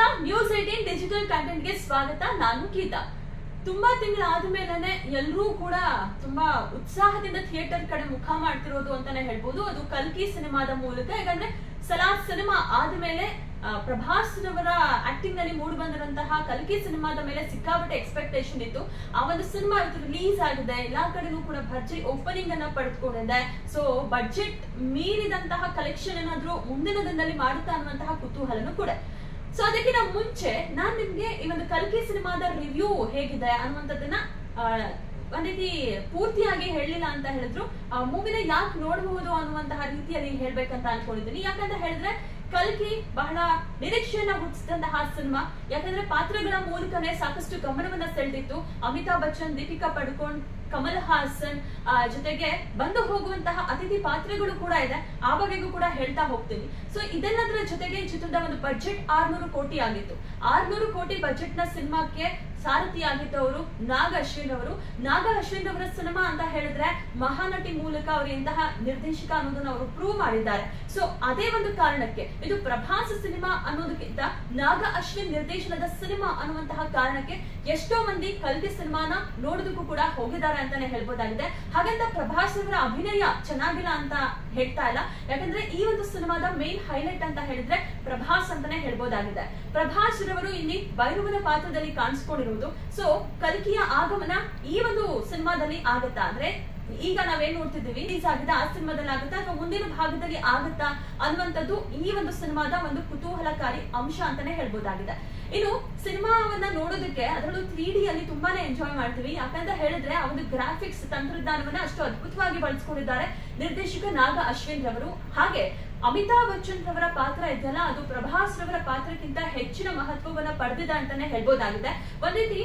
news eighteen digital content ಗೆ ಸ್ವಾಗತ ನಾನು ಗೀತಾ ತುಂಬಾ ತಿಂಗಳಾದ ಮೇಲೆನೆ ಎಲ್ಲರೂ ಕೂಡ ತುಂಬಾ ಉತ್ಸಾಹದಿಂದ ಥಿಯೇಟರ್ ಕಡೆ ಮುಖ ಮಾಡ್ತಿರೋದು ಅಂತಾನೆ ಹೇಳ್ಬೋದು ಅದು ಕಲ್ಕಿ ಸಿನಿಮಾದ ಮೂಲಕ ಯಾಕಂದ್ರೆ ಸಲಾರ್ ಸಿನಿಮಾ ಆದ್ಮೇಲೆ ಆ, ಪ್ರಭಾಸ್ ರವರ ಆಕ್ಟಿಂಗ್ ನಲ್ಲಿ ಮೂಡಿ ಬಂದಿರುವಂತಹ ಕಲ್ಕಿ ಸಿನಿಮಾದ ಮೇಲೆ ಸಿಕ್ಕಾಪಟ್ಟೆ ಎಕ್ಸ್ಪೆಕ್ಟೇಷನ್ ಇತ್ತು ಆ ಒಂದು ಸಿನಿಮಾ ಇವತ್ತು ರಿಲೀಸ್ ಆಗಿದೆ ಎಲ್ಲಾ ಕಡೆನೂ ಕೂಡ ಭರ್ಜರಿ ಓಪನಿಂಗ್ ಅನ್ನ ಪಡೆದುಕೊಂಡಿದೆ ಸೊ ಬಡ್ಜೆಟ್ ಮೀರಿದಂತಹ ಕಲೆಕ್ಷನ್ ಏನಾದ್ರೂ ಮುಂದಿನ ದಿನದಲ್ಲಿ ಮಾಡುತ್ತಾ ಅನ್ನುವಂತಹ ಕುತೂಹಲನೂ ಕೂಡ ಸೊ ಅದಕ್ಕಿಂತ ಮುಂಚೆ ನಾನ್ ನಿಮ್ಗೆ ಈ ಒಂದು ಕಲ್ಕಿ ಸಿನಿಮಾದ ರಿವ್ಯೂ ಹೇಗಿದೆ ಅನ್ನುವಂಥದ್ದನ್ನ ಆ, ಒಂದ್ ರೀತಿ ಪೂರ್ತಿಯಾಗಿ ಹೇಳಲಿಲ್ಲ ಅಂತ ಹೇಳಿದ್ರು ಆ ಮೂವಿನ ಯಾಕೆ ನೋಡಬಹುದು ಅನ್ನುವಂತಹ ರೀತಿಯಲ್ಲಿ ಹೇಳ್ಬೇಕಂತ ಅನ್ಕೊಂಡಿದ್ದೀನಿ ಯಾಕಂತ ಹೇಳಿದ್ರೆ ಕಲ್ಕಿ ಬಹಳ ನಿರೀಕ್ಷೆಯನ್ನ ಹುಟ್ಟಿಸಿದಂತಹ ಸಿನಿಮಾ ಯಾಕಂದ್ರೆ ಪಾತ್ರಗಳ ಮೂಲಕನೇ ಸಾಕಷ್ಟು ಗಮನವನ್ನ ಸೆಳೆದಿತ್ತು ಅಮಿತಾಬ್ ಬಚ್ಚನ್ ದೀಪಿಕಾ ಪಡುಕೋಣ್ ಕಮಲ್ ಹಾಸನ್ ಆ, ಜೊತೆಗೆ ಬಂದು ಹೋಗುವಂತಹ ಅತಿಥಿ ಪಾತ್ರಗಳು ಕೂಡ ಇದೆ ಆ ಬಗೆಗೂ ಕೂಡ ಹೇಳ್ತಾ ಹೋಗ್ತೀನಿ ಸೊ ಇದೆಲ್ಲದರ ಜೊತೆಗೆ ಈ ಚಿತ್ರದ ಒಂದು ಬಜೆಟ್ ಆರ್ನೂರು ಕೋಟಿ ಆಗಿತ್ತು ಆರ್ನೂರು ಕೋಟಿ ಬಜೆಟ್ ನ ಸಿನಿಮಾಕ್ಕೆ ಸಾರಥಿಯಾಗಿದ್ದವರು ನಾಗ ಅಶ್ವಿನ್ ಅವರು ನಾಗ ಅಶ್ವಿನ್ ಅವರ ಸಿನಿಮಾ ಅಂತ ಹೇಳಿದ್ರೆ ಮಹಾನಟಿ ಮೂಲಕ ಅವರು ಎಂತಹ ನಿರ್ದೇಶಕ ಅನ್ನೋದನ್ನ ಅವರು ಪ್ರೂವ್ ಮಾಡಿದ್ದಾರೆ ಸೊ ಅದೇ ಒಂದು ಕಾರಣಕ್ಕೆ ಇದು ಪ್ರಭಾಸ್ ಸಿನಿಮಾ ಅನ್ನೋದಕ್ಕಿಂತ ನಾಗ ಅಶ್ವಿನ್ ನಿರ್ದೇಶನದ ಸಿನಿಮಾ ಅನ್ನುವಂತಹ ಕಾರಣಕ್ಕೆ ಎಷ್ಟೋ ಮಂದಿ ಕಲ್ಕಿ ಸಿನಿಮಾನ ನೋಡೋದಕ್ಕೂ ಕೂಡ ಹೋಗಿದ್ದಾರೆ ಅಂತಾನೆ ಹೇಳ್ಬೋದಾಗಿದೆ ಹಾಗಂತ ಪ್ರಭಾಸ್ ಅವರ ಅಭಿನಯ ಚೆನ್ನಾಗಿಲ್ಲ ಅಂತ ಹೇಳ್ತಾ ಇಲ್ಲ ಯಾಕಂದ್ರೆ ಈ ಒಂದು ಸಿನಿಮಾದ ಮೇನ್ ಹೈಲೈಟ್ ಅಂತ ಹೇಳಿದ್ರೆ ಪ್ರಭಾಸ್ ಅಂತಾನೆ ಹೇಳ್ಬೋದಾಗಿದೆ ಪ್ರಭಾಸ್ ರವರು ಇಲ್ಲಿ ಭೈರವನ ಪಾತ್ರದಲ್ಲಿ ಕಾಣಿಸ್ಕೊಂಡಿರುವುದು ಸೊ ಕಲ್ಕಿಯ ಆಗಮನ ಈ ಒಂದು ಸಿನಿಮಾದಲ್ಲಿ ಆಗತ್ತಾ ಅಂದ್ರೆ ಈಗ ನಾವೇನ್ ನೋಡ್ತಿದ್ದೀವಿ ರಿಲೀಸ್ ಆಗಿದೆ ಆ ಸಿನಿಮಾದಲ್ಲಿ ಆಗುತ್ತಾ ಅಥವಾ ಮುಂದಿನ ಭಾಗದಲ್ಲಿ ಆಗುತ್ತಾ ಅನ್ನುವಂಥದ್ದು ಈ ಒಂದು ಸಿನಿಮಾದ ಒಂದು ಕುತೂಹಲಕಾರಿ ಅಂಶ ಅಂತಾನೆ ಹೇಳ್ಬೋದಾಗಿದೆ ಇನ್ನು ಸಿನಿಮಾವನ್ನ ನೋಡೋದಕ್ಕೆ ಅದರಲ್ಲೂ ತ್ರೀ ಡಿ ಅಲ್ಲಿ ತುಂಬಾನೇ ಎಂಜಾಯ್ ಮಾಡ್ತೀವಿ ಯಾಕಂತ ಹೇಳಿದ್ರೆ ಆ ಒಂದು ಗ್ರಾಫಿಕ್ಸ್ ತಂತ್ರಜ್ಞಾನವನ್ನ ಅಷ್ಟು ಅದ್ಭುತವಾಗಿ ಬಳಸ್ಕೊಂಡಿದ್ದಾರೆ ನಿರ್ದೇಶಕ ನಾಗ ಅಶ್ವಿನ್ ರವರು ಹಾಗೆ ಅಮಿತಾಬ್ ಬಚ್ಚನ್ ರವರ ಪಾತ್ರ ಇದೆಯಲ್ಲ ಅದು ಪ್ರಭಾಸ್ ರವರ ಪಾತ್ರಕ್ಕಿಂತ ಹೆಚ್ಚಿನ ಮಹತ್ವವನ್ನ ಪಡೆದಿದೆ ಅಂತಾನೆ ಹೇಳ್ಬೋದಾಗಿದೆ ಒಂದ್ ರೀತಿ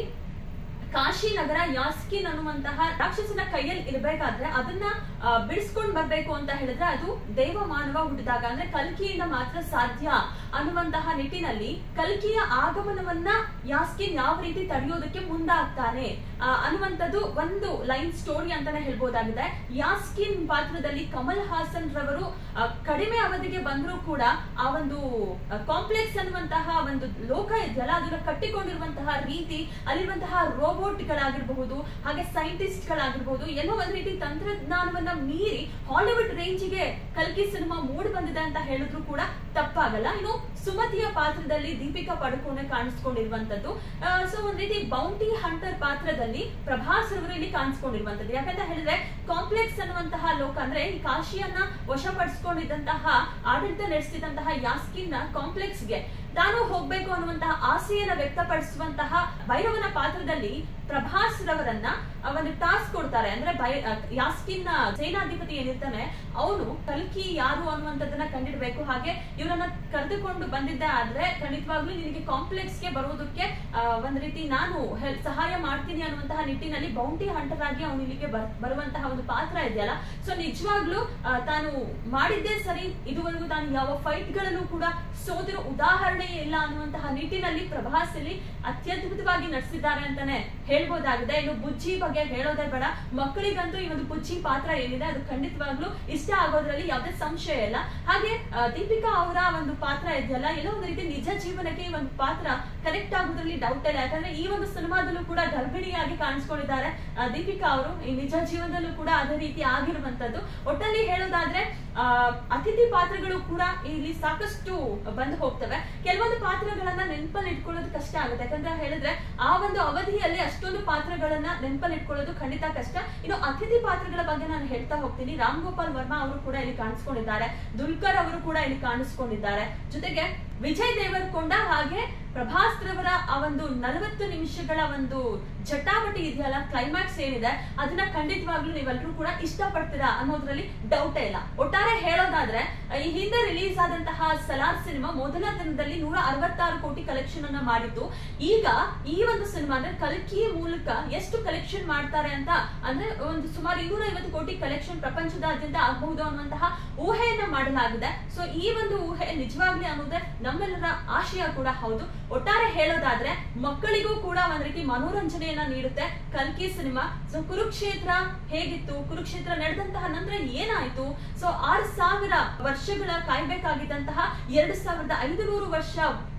ಕಾಶಿ ನಗರ ಯಾಸ್ಕಿನ್ ಅನ್ನುವಂತಹ ರಾಕ್ಷಸನ ಕೈಯಲ್ಲಿ ಇರಬೇಕಾದ್ರೆ ಅದನ್ನ ಆ, ಬಿಡಿಸ್ಕೊಂಡ್ ಬರ್ಬೇಕು ಅಂತ ಹೇಳಿದ್ರೆ ಅದು ದೇವ ಮಾನವ ಹುಟ್ಟಿದಾಗ ಅಂದ್ರೆ ಕಲ್ಕಿಯಿಂದ ಮಾತ್ರ ಸಾಧ್ಯ ಅನ್ನುವಂತಹ ನಿಟ್ಟಿನಲ್ಲಿ ಕಲ್ಕಿಯ ಆಗಮನವನ್ನ ಯಾಸ್ಕಿನ್ ಯಾವ ರೀತಿ ತಡೆಯೋದಕ್ಕೆ ಮುಂದಾಗ್ತಾನೆ ಆ, ಅನ್ನುವಂಥದ್ದು ಒಂದು ಲೈನ್ ಸ್ಟೋರಿ ಅಂತಾನೆ ಹೇಳ್ಬೋದಾಗಿದೆ ಯಾಸ್ಕಿನ್ ಪಾತ್ರದಲ್ಲಿ ಕಮಲ್ ಹಾಸನ್ ರವರು ಆ, ಕಡಿಮೆ ಅವಧಿಗೆ ಬಂದರೂ ಕೂಡ ಆ ಒಂದು ಕಾಂಪ್ಲೆಕ್ಸ್ ಅನ್ನುವಂತಹ ಒಂದು ಲೋಕ ಇದೆಯಲ್ಲ ಅದನ್ನ ಕಟ್ಟಿಕೊಂಡಿರುವಂತಹ ರೀತಿ ಅಲ್ಲಿರುವಂತಹ ರೋಬೋಟ್ ಗಳಾಗಿರಬಹುದು ಹಾಗೆ ಸೈಂಟಿಸ್ಟ್ ಗಳಾಗಿರ್ಬಹುದು ಎಲ್ಲೋ ಒಂದ್ ರೀತಿ ತಂತ್ರಜ್ಞಾನವನ್ನ ಮೀರಿ ಹಾಲಿವುಡ್ ರೇಂಜಿಗೆ ಕಲ್ಕಿ ಸಿನಿಮಾ ಮೂಡ್ ಬಂದಿದೆ ಅಂತ ಹೇಳಿದ್ರು ಕೂಡ ತಪ್ಪಾಗಲ್ಲ ಇನ್ನು ಸುಮತಿಯ ಪಾತ್ರದಲ್ಲಿ ದೀಪಿಕಾ ಪಡುಕೋಣೆ ಕಾಣಿಸ್ಕೊಂಡಿರುವಂತದ್ದು ಸೊ ಒಂದ್ ರೀತಿ ಬೌಂಟಿ ಹಂಟರ್ ಪಾತ್ರದಲ್ಲಿ ಪ್ರಭಾಸ್ ಅವರು ಇಲ್ಲಿ ಕಾಣಿಸ್ಕೊಂಡಿರುವಂತದ್ದು ಯಾಕಂತ ಹೇಳಿದ್ರೆ ಕಾಂಪ್ಲೆಕ್ಸ್ ಅನ್ನುವಂತಹ ಲೋಕ ಅಂದ್ರೆ ಈ ಕಾಶಿಯನ್ನ ವಶಪಡಿಸಿಕೊಂಡಿದ್ದಂತಹ ಆಡಳಿತ ನಡೆಸಿದಂತಹ ಯಾಸ್ಕಿನ್ ಕಾಂಪ್ಲೆಕ್ಸ್ ಗೆ ತಾನು ಹೋಗ್ಬೇಕು ಅನ್ನುವಂತಹ ಆಸೆಯನ್ನ ವ್ಯಕ್ತಪಡಿಸುವಂತಹ ಭೈರವನ ಪಾತ್ರದಲ್ಲಿ ಪ್ರಭಾಸ್ ರವರನ್ನ ಆ, ಒಂದು ಟಾಸ್ಕ್ ಕೊಡ್ತಾರೆ ಅಂದ್ರೆ ಬೈ ಆ, ಯಾಸ್ಕಿನ್ ನ ಸೇನಾಧಿಪತಿ ಏನಿರ್ತಾನೆ ಅವನು ಕಲ್ಕಿ ಯಾರು ಅನ್ನುವಂಥದ್ದನ್ನ ಕಂಡಿಡ್ಬೇಕು ಹಾಗೆ ಇವರನ್ನ ಕರೆದುಕೊಂಡು ಬಂದಿದ್ದೆ ಆದ್ರೆ ಖಂಡಿತವಾಗ್ಲೂ ನಿನಗೆ ಕಾಂಪ್ಲೆಕ್ಸ್ ಗೆ ಬರೋದಕ್ಕೆ ಆ, ಒಂದ್ ರೀತಿ ನಾನು ಹೆಲ್- ಸಹಾಯ ಮಾಡ್ತೀನಿ ಅನ್ನುವಂತಹ ನಿಟ್ಟಿನಲ್ಲಿ ಬೌಂಟಿ ಹಂಟರ್ ಆಗಿ ಅವನು ಇಲ್ಲಿಗೆ ಬರ್- ಬರುವಂತಹ ಒಂದು ಪಾತ್ರ ಇದೆಯಲ್ಲ ಸೊ ನಿಜವಾಗ್ಲೂ ಆ, ತಾನು ಮಾಡಿದ್ದೇ ಸರಿ ಇದುವರೆಗೂ ತಾನು ಯಾವ ಫೈಟ್ ಗಳಲ್ಲೂ ಕೂಡ ಸೋತಿರೋ ಉದಾಹರಣೆ ಇಲ್ಲ ಅನ್ನುವಂತಹ ನಿಟ್ಟಿನಲ್ಲಿ ಪ್ರಭಾಸ್ ಇಲ್ಲಿ ಅತ್ಯದ್ಭುತವಾಗಿ ನಡೆಸಿದ್ದಾರೆ ಅಂತಾನೆ ಹೇಳ್ಬೋದಾಗಿದೆ ಇನ್ನು ಬುಜ್ಜಿ ಬಗ್ಗೆ ಹೇಳೋದೇ ಬೇಡ ಮಕ್ಕಳಿಗಂತೂ ಈ ಒಂದು ಬುಜ್ಜಿ ಪಾತ್ರ ಏನಿದೆ ಅದು ಖಂಡಿತವಾಗ್ಲೂ ಇಷ್ಟ ಆಗೋದ್ರಲ್ಲಿ ಯಾವುದೇ ಸಂಶಯ ಇಲ್ಲ ಹಾಗೆ ಆ, ದೀಪಿಕಾ ಅವರ ಒಂದು ಪಾತ್ರ ಇದೆಯಲ್ಲ ಎಲ್ಲೋ ಒಂದು ರೀತಿ ನಿಜ ಜೀವನಕ್ಕೆ ಈ ಒಂದು ಪಾತ್ರ ಕನೆಕ್ಟ್ ಆಗೋದ್ರಲ್ಲಿ ಡೌಟ್ ಇಲ್ಲ ಯಾಕಂದ್ರೆ ಈ ಒಂದು ಸಿನಿಮಾದಲ್ಲೂ ಕೂಡ ಗರ್ಭಿಣಿಯಾಗಿ ಕಾಣಿಸ್ಕೊಂಡಿದ್ದಾರೆ ಆ, ದೀಪಿಕಾ ಅವರು ಈ ನಿಜ ಜೀವನದಲ್ಲೂ ಕೂಡ ಅದೇ ರೀತಿ ಆಗಿರುವಂತದ್ದು ಒಟ್ಟಲ್ಲಿ ಹೇಳೋದಾದ್ರೆ ಆ, ಅತಿಥಿ ಪಾತ್ರಗಳು ಕೂಡ ಇಲ್ಲಿ ಸಾಕಷ್ಟು ಬಂದು ಹೋಗ್ತವೆ ಕೆಲವೊಂದು ಪಾತ್ರಗಳನ್ನ ನೆನಪಲ್ಲಿ ಇಟ್ಕೊಳ್ಳೋದು ಕಷ್ಟ ಆಗುತ್ತೆ ಯಾಕಂತ ಹೇಳಿದ್ರೆ ಆ ಒಂದು ಅವಧಿಯಲ್ಲಿ ಅಷ್ಟೊಂದು ಪಾತ್ರಗಳನ್ನ ನೆನಪಲ್ಲಿ ಇಟ್ಕೊಳ್ಳೋದು ಖಂಡಿತ ಕಷ್ಟ ಇನ್ನು ಅತಿಥಿ ಪಾತ್ರಗಳ ಬಗ್ಗೆ ನಾನು ಹೇಳ್ತಾ ಹೋಗ್ತೀನಿ ರಾಮ್ ಗೋಪಾಲ್ ವರ್ಮಾ ಅವರು ಕೂಡ ಇಲ್ಲಿ ಕಾಣಿಸ್ಕೊಂಡಿದ್ದಾರೆ ದುಲ್ಕರ್ ಅವರು ಕೂಡ ಇಲ್ಲಿ ಕಾಣಿಸ್ಕೊಂಡಿದ್ದಾರೆ ಜೊತೆಗೆ ವಿಜಯ್ ದೇವರಕೊಂಡ ಹಾಗೆ ಪ್ರಭಾಸ್ ರವರ ಆ ಒಂದು ನಲವತ್ತು ನಿಮಿಷಗಳ ಒಂದು ಜಟಾವಟಿ ಇದೆಯಲ್ಲ ಕ್ಲೈಮ್ಯಾಕ್ಸ್ ಏನಿದೆ ಅದನ್ನ ಖಂಡಿತವಾಗ್ಲೂ ನೀವೆಲ್ಲರೂ ಕೂಡ ಇಷ್ಟಪಡ್ತೀರಾ ಅನ್ನೋದ್ರಲ್ಲಿ ಡೌಟೇ ಇಲ್ಲ ಒಟ್ಟಾರೆ ಹೇಳೋದಾದ್ರೆ ಈ ಹಿಂದೆ ರಿಲೀಸ್ ಆದಂತಹ ಸಲಾರ್ ಸಿನಿಮಾ ಮೊದಲ ದಿನದಲ್ಲಿ ನೂರ ಅರವತ್ತಾರು ಕೋಟಿ ಕಲೆಕ್ಷನ್ ಅನ್ನ ಮಾಡಿತ್ತು ಈಗ ಈ ಒಂದು ಸಿನಿಮಾ ಅಂದ್ರೆ ಕಲ್ಕಿ ಮೂಲಕ ಎಷ್ಟು ಕಲೆಕ್ಷನ್ ಮಾಡ್ತಾರೆ ಅಂತ ಅಂದ್ರೆ ಒಂದು ಸುಮಾರು ಇನ್ನೂರ ಐವತ್ತು ಕೋಟಿ ಕಲೆಕ್ಷನ್ ಪ್ರಪಂಚದಾದ್ಯಂತ ಆಗಬಹುದು ಅನ್ನುವಂತಹ ಊಹೆಯನ್ನ ಮಾಡಲಾಗಿದೆ ಸೊ ಈ ಒಂದು ಊಹೆ ನಿಜವಾಗ್ಲಿ ಅನ್ನೋದೇ ನಮ್ಮೆಲ್ಲರ ಆಶಯ ಕೂಡ ಹೌದು ಒಟ್ಟಾರೆ ಹೇಳೋದಾದ್ರೆ ಮಕ್ಕಳಿಗೂ ಕೂಡ ಒಂದ್ ರೀತಿ ಮನೋರಂಜನೆಯನ್ನ ನೀಡುತ್ತೆ ಕಲ್ಕಿ ಸಿನಿಮಾ ಸೊ ಕುರುಕ್ಷೇತ್ರ ಹೇಗಿತ್ತು ಕುರುಕ್ಷೇತ್ರ ನಡೆದಂತಹ ನಂತರ ಏನಾಯ್ತು ಸೊ ಆರು ಸಾವಿರ ವರ್ಷಗಳ ಕಾಯ್ಬೇಕಾಗಿದ್ದಂತಹ ಎರಡು ಸಾವಿರದ ಐದು ನೂರು ವರ್ಷ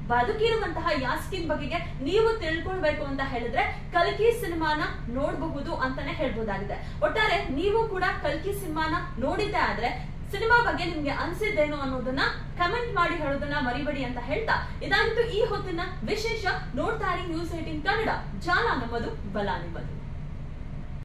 ಬದುಕಿರುವಂತಹ ಯಾಸ್ಕಿನ್ ಬಗೆಗೆ ನೀವು ತಿಳ್ಕೊಳ್ಬೇಕು ಅಂತ ಹೇಳಿದ್ರೆ ಕಲ್ಕಿ ಸಿನಿಮಾನ ನೋಡಬಹುದು ಅಂತಾನೆ ಹೇಳ್ಬೋದಾಗಿದೆ ಒಟ್ಟಾರೆ ನೀವು ಕೂಡ ಕಲ್ಕಿ ಸಿನಿಮಾನ ನೋಡಿದ್ದೆ ಆದ್ರೆ ಸಿನಿಮಾ ಬಗ್ಗೆ ನಿಮ್ಗೆ ಅನ್ಸಿದ್ದೇನು ಅನ್ನೋದನ್ನ ಕಮೆಂಟ್ ಮಾಡಿ ಹೇಳೋದನ್ನ ಮರಿಬೇಡಿ ಅಂತ ಹೇಳ್ತಾ ಇದಾಗಿತ್ತು ಈ ಹೊತ್ತಿನ ವಿಶೇಷ ನೋಡ್ತಾ ಇರಿ ನ್ಯೂಸ್ ಏಟಿನ್ ಕನ್ನಡ ಜಾಲ ನಮ್ಮದು ಬಲ ನಿಮ್ಮದು